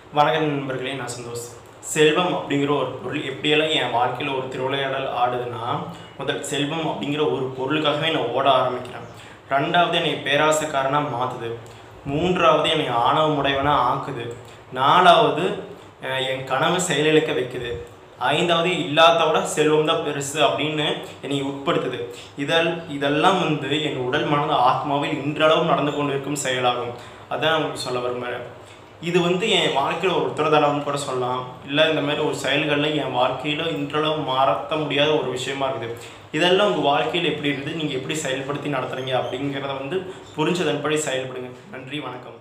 வணக்கம் நண்பர்களே நான் சந்தோஷ் செல்வம் அப்படிங்கிற ஒரு பொருள் எப்படியெல்லாம் என் வாழ்க்கையில் ஒரு திருவிளையாடல் ஆடுதுன்னா முதல் செல்வம் அப்படிங்கிற ஒரு பொருளுக்காகவே நான் ஓட ஆரம்பிக்கிறேன் ரெண்டாவது என்னை பேராசைக்காரனாக மாற்றுது மூன்றாவது என்னை ஆணவமுடையவனாக ஆக்குது நாலாவது அஹ், என் கனவு செயலிழக்க வைக்குது ஐந்தாவது இல்லாதவிட செல்வம் தான் பெருசு அப்படின்னு என்னை உட்படுத்துது இதல் இதெல்லாம் வந்து என் உடல் மனது ஆத்மாவில் இன்றளவும் நடந்து கொண்டிருக்கும் செயலாகும் அதான் நான் உங்களுக்கு சொல்ல விரும்புகிறேன் இது வந்து என் வாழ்க்கையில் ஒரு உத்தரதனம் கூட சொல்லலாம் இல்லை இந்த மாதிரி ஒரு செயல்களில் என் வாழ்க்கையில் இன்றளவு மாற்ற முடியாத ஒரு விஷயமா இருக்குது இதெல்லாம் உங்கள் வாழ்க்கையில் எப்படி இருக்குது நீங்கள் எப்படி செயல்படுத்தி நடத்துகிறீங்க அப்படிங்கிறத வந்து புரிஞ்சதன்படி செயல்படுங்க நன்றி வணக்கம்